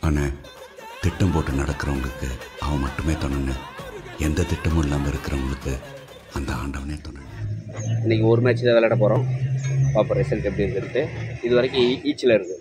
ஆனால் திட்டம் போட்டு நடக்கிறவங்களுக்கு அவன் மட்டுமே துணைன்னு எந்த திட்டமும் இல்லாமல் இருக்கிறவங்களுக்கு அந்த ஆண்டவனே துணை இன்னைக்கு ஒரு மேட்ச் தான் விளையாட போகிறோம் பார்ப்போம் ரிசல்ட் எப்படி இருக்குன்ட்டு இது வரைக்கும் ஈச்சில் இருக்குது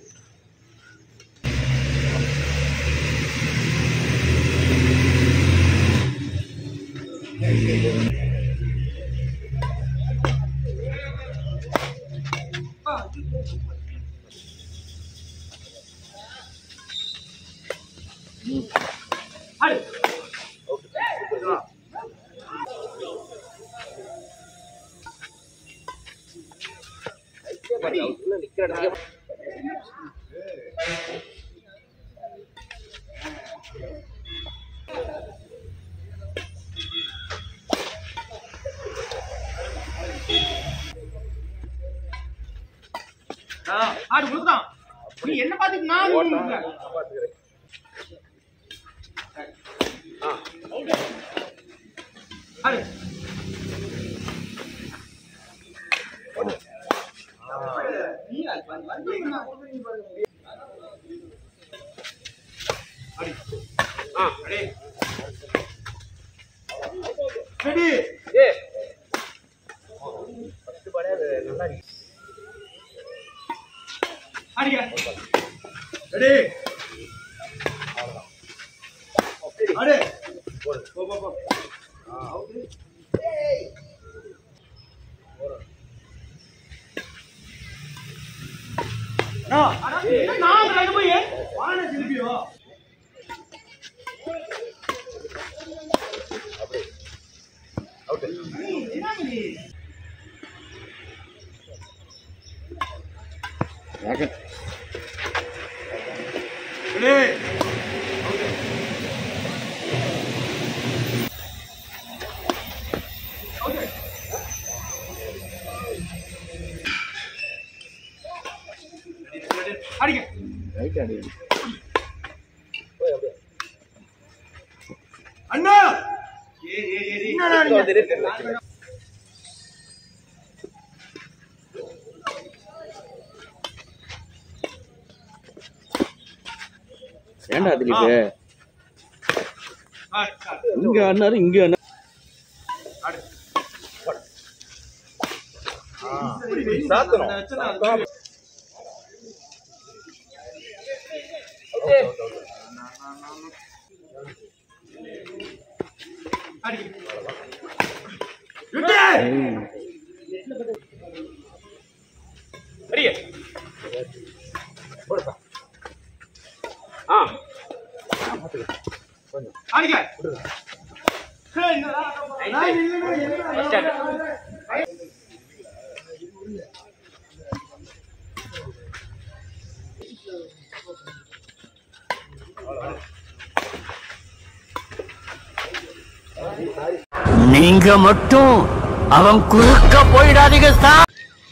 ஆடு கொடுத்தான் நீ என்ன பார்த்துட்டு நான் உள்ள. ஆடு ரெடி அடிக்க ரெடி அடு போ போ போ நான் ரெண்டு போய் வான திருப்பியோ என்ன நீ ரெடி அடிக்க அண்ணா ஏ ஏ ஏ என்னடா நீங்க ஏன்டா திலீப் ஆ, ஆ, இங்க அண்ணாரு இங்க அண்ணா ஆடு. அந்த வச்சதா அது. அடிக்க. விட்டு. அடிக்க. ஆ அடிக்க. ஏய், என்னடா? நான் இல்லைன்னா என்னடா? நீங்க மட்டும் அவன் குறுக்க போயிடாதீங்க சார்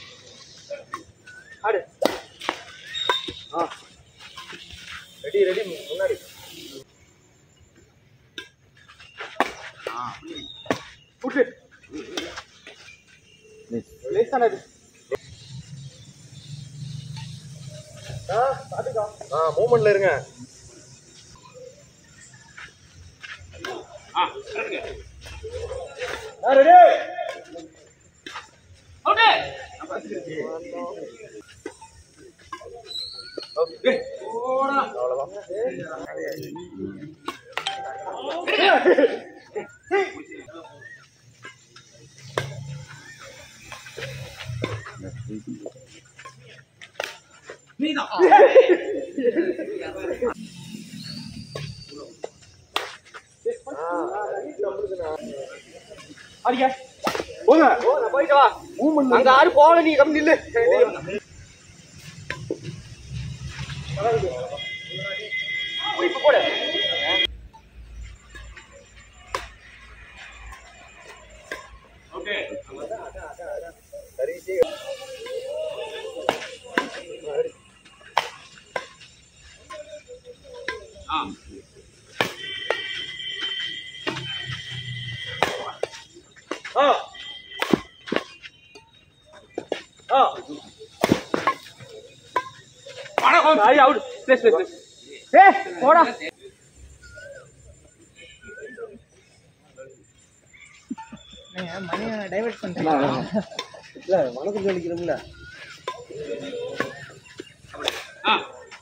மூமெண்ட்ல இருங்க அவுட்டு. ஏய், போடா. நீதான் அடிக்க போங்க போயிட்டு வா அங்க ஆறு போகல நீ கம்மி நில்லு இப்ப போடு ஓகே ஆ ஆ ஆ வணக்கம் அவுட் பிளேஸ் பிளேஸ் ஏ போடா ஆ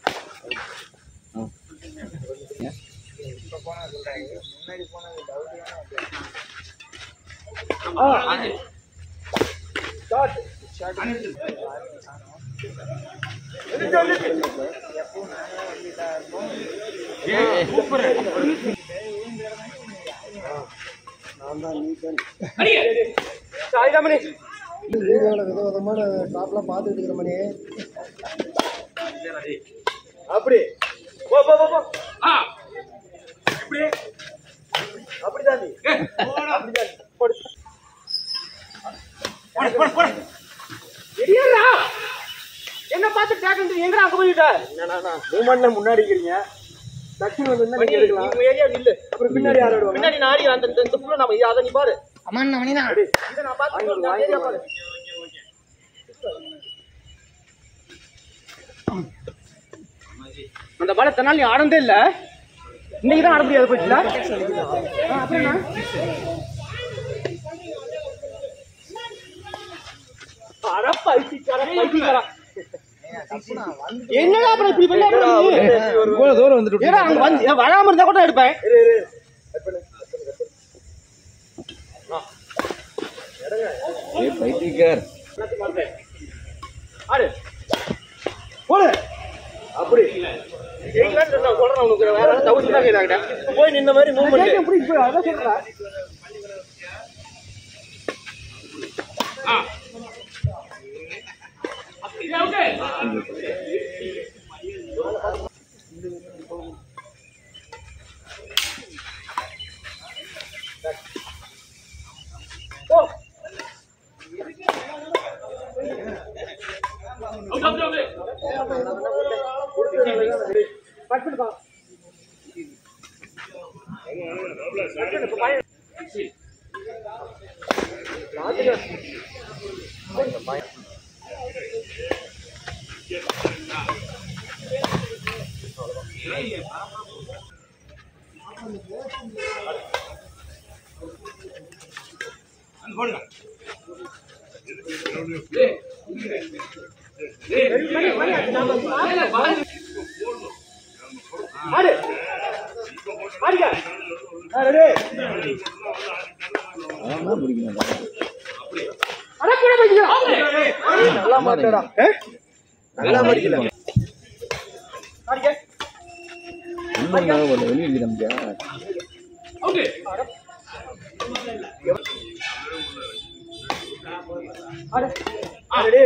சாய்ராமணி வீடியோவில் வித விதமான டாப்லாம் பார்த்துட்டு இருக்கிற மணி அப்படி போ போ போ போ ஆ இப்படி அப்படிதான் நீ ஏ போடா அப்படிதான் போடு போடு போடு போடு எடியடா என்ன பார்த்து டேக்கன் எங்கடா அங்க போயிட்ட என்னண்ணா மூமெண்ட்ல முன்னாடி இருக்கிறீங்க டக்குனு வந்து நீங்க எடுக்கலாம் உங்க ஏரியா இல்ல அப்புறம் பின்னாடி யார் ஆடுவாங்க பின்னாடி நான் ஆடி அந்த இந்த- இந்த புள்ள நம்ம அத நீ பாரு அப்படி இத நான் பார்த்து நான் ஏரியா பாரு அந்த பால தனால் நீ ஆடந்தே இல்ல இன்னைக்கு தான் ஆட முடியாது போச்சுல ஆ, அப்புறம் என்ன அட பைத்தியக்கார, பைத்தியக்காரா. என்னடா அப்புறம் இப்படி பண்ண இவ்வளவு தூரம் வந்துட்டு ஏடா அங்க வந்து ஏன் வராம இருந்தா கூட நான் எடுப்பேன் இரு இரு கட் பண்ணு ஆடு போடு அப்படி ஜெயிக்கலாம்னு நான் சொல்றேன் உனக்கு வேற யாராவது தவிர்த்து தான் கேட்டாங்க போய் நின்ன மாதிரி மூவ்மெண்ட் அதான் சொல்றேன் ஆ இது ஓகே ஓகே ஓகே ஓகே அந்த போடுங்க ஆடு ஆடுங்க அட கூட போய்க்கலாம் நல்லா மாட்டடா நல்லா மாட்டிக்கல ஆடுங்க ஓகே ஆடு ஆடுடி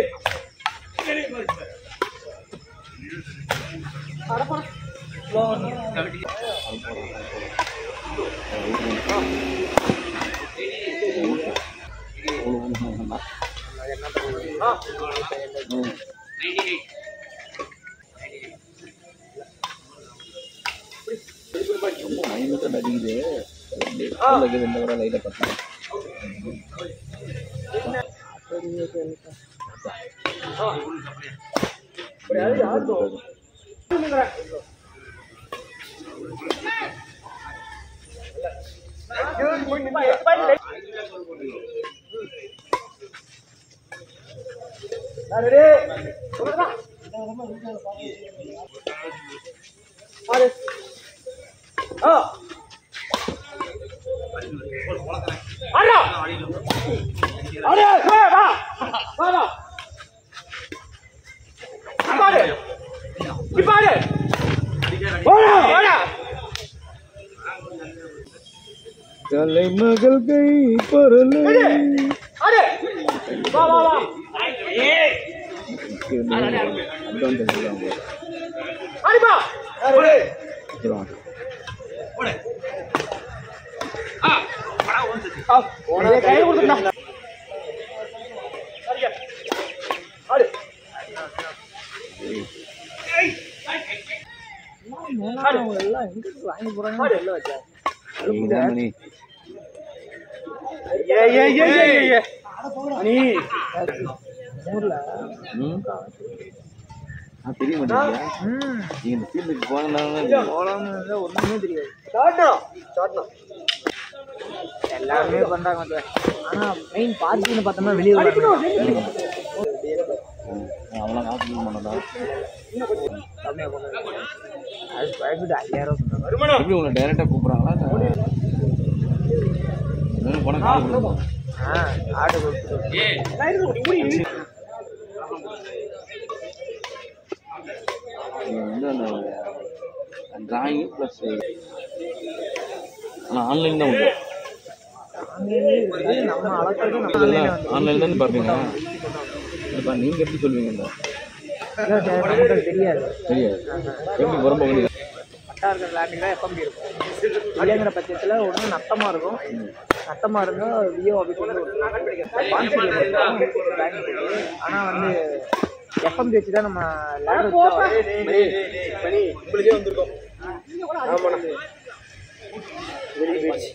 ஆடுடா ஆடு வா வா வா வா இப்பாடு இப்பாடு ஓடா ஓடா தலைமகள் கை பொருள் ஆடு வா வா வா ஆடுப்பா போடு ஆ படா வந்து உனக்கு கை கொடுத்துடா ஆடு ஏய் ஏய் ஏய் ஏய் ஏய் நீ தெரிய மாட்டேங்குது நீங்க இந்த ஃபீல்டுக்கு போனதுனால ஒண்ணுமே தெரியாது சாட்டணும் சாட்டணும் எல்லாருமே பண்றாங்க மச்சான். ஆனா மெயின் பார்க்கிங்னு பார்த்தோம்னா வெளியே அவெல்லாம் காசு கொடுக்க மாட்டேன் அது பயப்பட்டு ஐயாயிரம் சொன்னாங்க எப்படி உங்களை டைரெக்டாக கூப்பிட்றாங்களா பணம் காசு கொடுக்கணும் ஆ ஆட்டோ கொடுத்துட்டு நீங்கள் வந்து அந்த டிராயிங்கு ப்ளஸ் ஆனால் ஆன்லைன் தான் உண்டு நம்ம அளக்கிறது நம்ம இதெல்லாம் ஆன்லைன் தானே பார்ப்பீங்க இப்போ நீங்கள் எப்படி சொல்லுவீங்க இந்த நமக்கு தெரியாது தெரியாது எப்படி புறம்ப வேண்டியது பட்டாருக்கிற லேண்டிங் தான் எப்போ இருக்கும் இல்லைங்கிற பட்சத்தில் ஒன்று நட்டமாக இருக்கும் நட்டமாக இருந்தால் விஓ ஆஃபீஸ் வந்து ஆனால் வந்து எஃப்எம் வச்சு தான் நம்ம லேண்ட் உங்களுக்கே வந்திருக்கோம் ஆமாண்ணா வெளியே போயிடுச்சு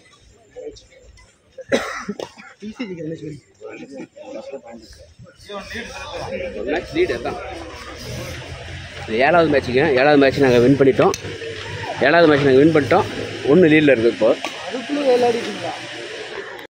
மேட்ச் லீடு அதான் இது ஏழாவது மேட்ச்சுங்க ஏழாவது மேட்ச் நாங்கள் வின் பண்ணிட்டோம் ஏழாவது மேட்ச் நாங்கள் வின் பண்ணிட்டோம் ஒன்று லீடில் இருக்குது இப்போ அதுக்குள்ளே விளையாடிட்டீங்களா